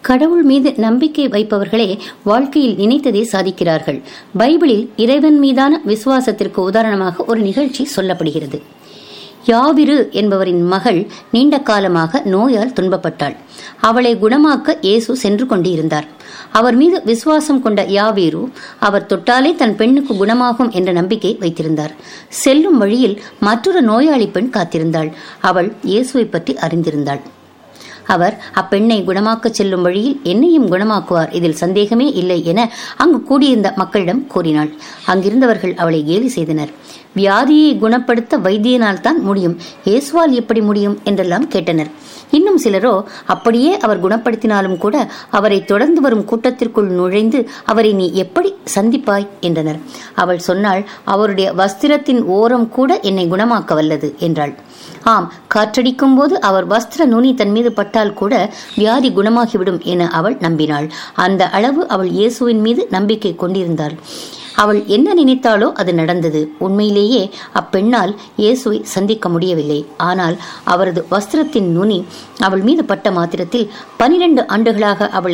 கடவுள் மீது நம்பிக்கை வைப்பவர்களே வாழ்க்கையில் நினைத்ததை சாதிக்கிறார்கள் பைபிளில் இறைவன் மீதான விசுவாசத்திற்கு உதாரணமாக ஒரு நிகழ்ச்சி சொல்லப்படுகிறது யாவிரு என்பவரின் மகள் நீண்ட காலமாக நோயால் துன்பப்பட்டாள் அவளை குணமாக்க இயேசு சென்று கொண்டிருந்தார் அவர் மீது விசுவாசம் கொண்ட யாவீரு அவர் தொட்டாலே தன் பெண்ணுக்கு குணமாகும் என்ற நம்பிக்கை வைத்திருந்தார் செல்லும் வழியில் மற்றொரு நோயாளி பெண் காத்திருந்தாள் அவள் இயேசுவை பற்றி அறிந்திருந்தாள் அவர் அப்பெண்ணை குணமாக்கச் செல்லும் வழியில் என்னையும் குணமாக்குவார் இதில் சந்தேகமே இல்லை என அங்கு கூடியிருந்த மக்களிடம் கூறினாள் அங்கிருந்தவர்கள் அவளை கேலி செய்தனர் வியாதியை குணப்படுத்த வைத்தியனால் தான் முடியும் இயேசுவால் எப்படி முடியும் என்றெல்லாம் கேட்டனர் இன்னும் சிலரோ அப்படியே அவர் குணப்படுத்தினாலும் கூட அவரை தொடர்ந்து வரும் கூட்டத்திற்குள் நுழைந்து அவரை நீ எப்படி சந்திப்பாய் என்றனர் அவள் சொன்னாள் அவருடைய வஸ்திரத்தின் ஓரம் கூட என்னை குணமாக்க வல்லது என்றாள் ஆம் காற்றடிக்கும் போது அவர் வஸ்திர நுனி தன் மீது பட்டால் கூட வியாதி குணமாகிவிடும் என அவள் நம்பினாள் அந்த அளவு அவள் இயேசுவின் மீது நம்பிக்கை கொண்டிருந்தாள் அவள் என்ன நினைத்தாலோ அது நடந்தது உண்மையிலேயே அப்பெண்ணால் இயேசுவை சந்திக்க முடியவில்லை ஆனால் அவரது வஸ்திரத்தின் நுனி அவள் மீது பட்ட மாத்திரத்தில் பனிரெண்டு ஆண்டுகளாக அவள்